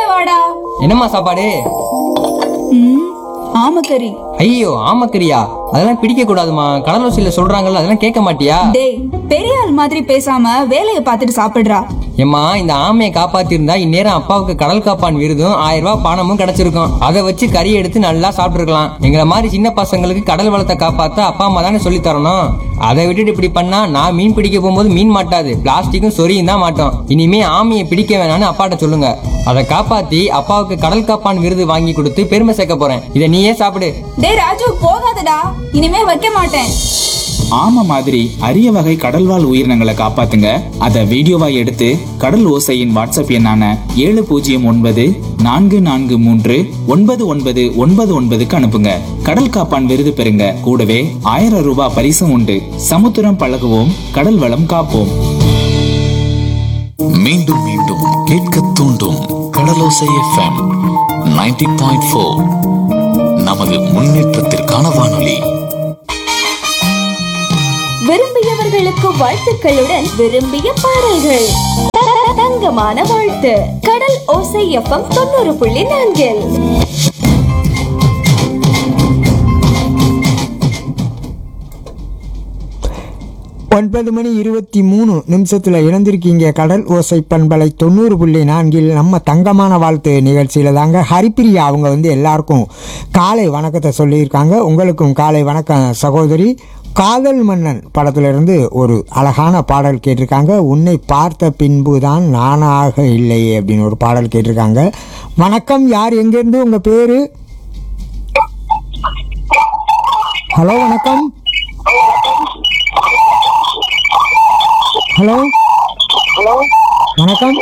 வாடா என்னம்மா சாப்பாடு ம் ஆமக்கறி ஐயோ ஆமக்கரியா அதெல்லாம் பிடிக்க கூடாதுமா கடலூசியில சொல்றாங்கல்ல அதெல்லாம் கேட்க மாட்டியா டேய் பெரிய ஆள் மாதிரி பேசாம வேலையை பார்த்துட்டு சாப்பிடுறா ஏம்மா இந்த ஆமையை காப்பாத்திருந்தா இந்நேரம் அப்பாவுக்கு கடல் காப்பான் விருதும் ஆயிரம் ரூபாய் பணமும் கிடைச்சிருக்கும் அதை வச்சு கறி எடுத்து நல்லா சாப்பிட்டுருக்கலாம் எங்களை மாதிரி சின்ன பசங்களுக்கு கடல் வளத்தை காப்பாத்த அப்பா அம்மா தானே சொல்லி தரணும் அதை விட்டுட்டு இப்படி பண்ணா நான் மீன் பிடிக்க போகும்போது மீன் மாட்டாது பிளாஸ்டிக்கும் சொரியும் தான் மாட்டோம் இனிமே ஆமையை பிடிக்க வேணாம்னு அப்பாட்ட சொல்லுங்க அதை காப்பாத்தி அப்பாவுக்கு கடல் காப்பான் விருது வாங்கி கொடுத்து பெருமை சேர்க்க போறேன் இதை நீயே சாப்பிடு டேய் ராஜு போகாதடா இனிமே வைக்க மாட்டேன் ஆமை மாதிரி அரிய வகை கடல்வாழ் உயிரினங்களை காப்பாத்துங்க அதை வீடியோவா எடுத்து கடல் ஓசையின் வாட்ஸ்அப் எண்ணான ஏழு பூஜ்ஜியம் ஒன்பது நான்கு நான்கு மூன்று ஒன்பது ஒன்பது ஒன்பது ஒன்பதுக்கு அனுப்புங்க கடல் காப்பான் விருது பெறுங்க கூடவே ஆயிரம் ரூபாய் பரிசும் உண்டு சமுத்திரம் பழகுவோம் கடல் வளம் காப்போம் மீண்டும் மீண்டும் கேட்க தூண்டும் கடலோசை எஃப்எம் 90.4 பாயிண்ட் ஃபோர் நமது முன்னேற்றத்திற்கான வானொலி விரும்பியவர்களுக்கு வாழ்த்துக்களுடன் விரும்பிய பாடல்கள் த- தங்கமான வாழ்த்து கடல் ஓசை எஃப்எம் தொண்ணூறு புள்ளி நான்கில் ஒன்பது மணி இருபத்தி மூணு நிமிஷத்தில் இணைந்திருக்கீங்க கடல் ஓசை பண்பலை தொண்ணூறு புள்ளி நான்கில் நம்ம தங்கமான வாழ்த்து நிகழ்ச்சியில் தாங்க ஹரிப்பிரியா அவங்க வந்து எல்லாருக்கும் காலை வணக்கத்தை சொல்லியிருக்காங்க உங்களுக்கும் காலை வணக்கம் சகோதரி காதல் மன்னன் படத்திலிருந்து ஒரு அழகான பாடல் கேட்டிருக்காங்க உன்னை பார்த்த பின்பு தான் நானாக இல்லையே அப்படின்னு ஒரு பாடல் கேட்டிருக்காங்க வணக்கம் யார் எங்கேருந்து உங்கள் பேர் ஹலோ வணக்கம் ஹலோ வணக்கம்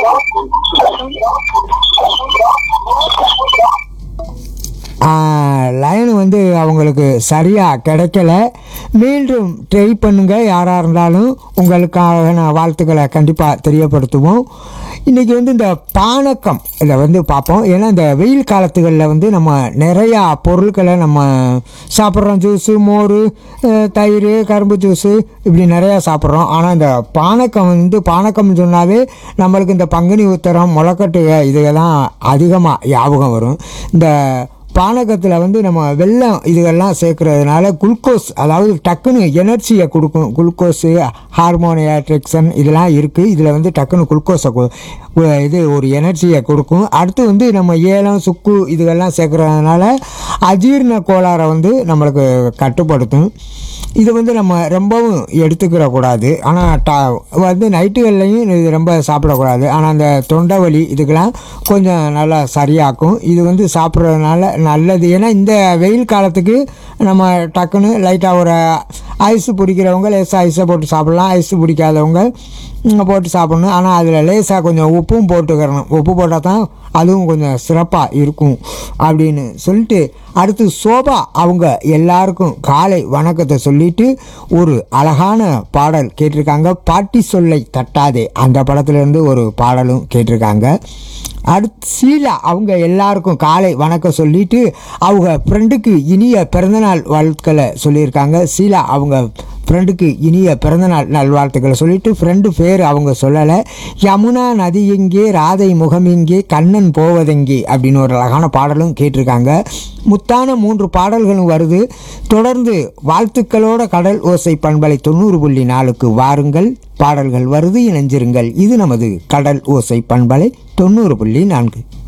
லைன் வந்து அவங்களுக்கு சரியாக கிடைக்கல மீண்டும் ட்ரை பண்ணுங்க யாராக இருந்தாலும் உங்களுக்காக நான் வாழ்த்துக்களை கண்டிப்பாக தெரியப்படுத்துவோம் இன்றைக்கி வந்து இந்த பானக்கம் இதை வந்து பார்ப்போம் ஏன்னா இந்த வெயில் காலத்துகளில் வந்து நம்ம நிறையா பொருட்களை நம்ம சாப்பிட்றோம் ஜூஸு மோர் அஹ், தயிர் கரும்பு ஜூஸு இப்படி நிறையா சாப்பிட்றோம் ஆனால் இந்த பானக்கம் வந்து பானக்கம்னு சொன்னாவே நம்மளுக்கு இந்த பங்குனி உத்தரம் முளைக்கட்டு இதெல்லாம் அதிகமாக ஞாபகம் வரும் இந்த பானகத்தில் வந்து நம்ம வெல்லம் இதெல்லாம் சேர்க்கறதுனால குளுக்கோஸ் அதாவது டக்குன்னு எனர்ஜியை கொடுக்கும் குளுக்கோஸு ஹார்மோனியாட்ரிக்சன் இதெல்லாம் இருக்குது இதில் வந்து டக்குன்னு குளுக்கோஸை கு- கு- இது ஒரு எனர்ஜியை கொடுக்கும் அடுத்து வந்து நம்ம ஏலம் சுக்கு இதுகெல்லாம் சேர்க்கறதுனால அஜீரண கோளாறை வந்து நம்மளுக்கு கட்டுப்படுத்தும் இது வந்து நம்ம ரொம்பவும் எடுத்துக்கிற கூடாது ஆனால் டா வந்து நைட்டுகள்லையும் இது ரொம்ப சாப்பிடக்கூடாது ஆனால் அந்த தொண்டை வலி இதுக்கெல்லாம் கொஞ்சம் நல்லா சரியாக்கும் இது வந்து சாப்பிட்றதுனால நல்லது ஏன்னா இந்த வெயில் காலத்துக்கு நம்ம டக்குன்னு லைட்டாக ஒரு ஐஸ் பிடிக்கிறவங்க லேசாக ஐஸை போட்டு சாப்பிட்லாம் ஐஸ் பிடிக்காதவங்க ம், போட்டு சாப்பிடணும் ஆனால் அதில் லேசாக கொஞ்சம் உப்பும் போட்டுக்கிறணும் உப்பு போட்டால் தான் அதுவும் கொஞ்சம் சிறப்பாக இருக்கும் அப்படின்னு சொல்லிட்டு அடுத்து சோபா அவங்க எல்லாருக்கும் காலை வணக்கத்தை சொல்லிட்டு ஒரு அழகான பாடல் கேட்டிருக்காங்க பாட்டி சொல்லை தட்டாதே அந்த படத்துலேருந்து ஒரு பாடலும் கேட்டிருக்காங்க அடுத்து சீலா அவங்க எல்லாருக்கும் காலை வணக்கம் சொல்லிட்டு அவங்க ஃப்ரெண்டுக்கு இனிய பிறந்தநாள் வாழ்த்துக்களை சொல்லியிருக்காங்க சீலா அவங்க ஃப்ரெண்டுக்கு இனிய பிறந்தநாள் நல்வாழ்த்துக்களை சொல்லிட்டு ஃப்ரெண்டு பேர் அவங்க சொல்லலை யமுனா நதி எங்கே ராதை முகம் எங்கே கண்ணன் போவதெங்கே அப்படின்னு ஒரு அழகான பாடலும் கேட்டிருக்காங்க முத்தான மூன்று பாடல்களும் வருது தொடர்ந்து வாழ்த்துக்களோட கடல் ஓசை பண்பலை தொண்ணூறு புள்ளி நாலுக்கு வாருங்கள் பாடல்கள் வருது இணைஞ்சிருங்கள் இது நமது கடல் ஓசை பண்பலை தொண்ணூறு புள்ளி நான்கு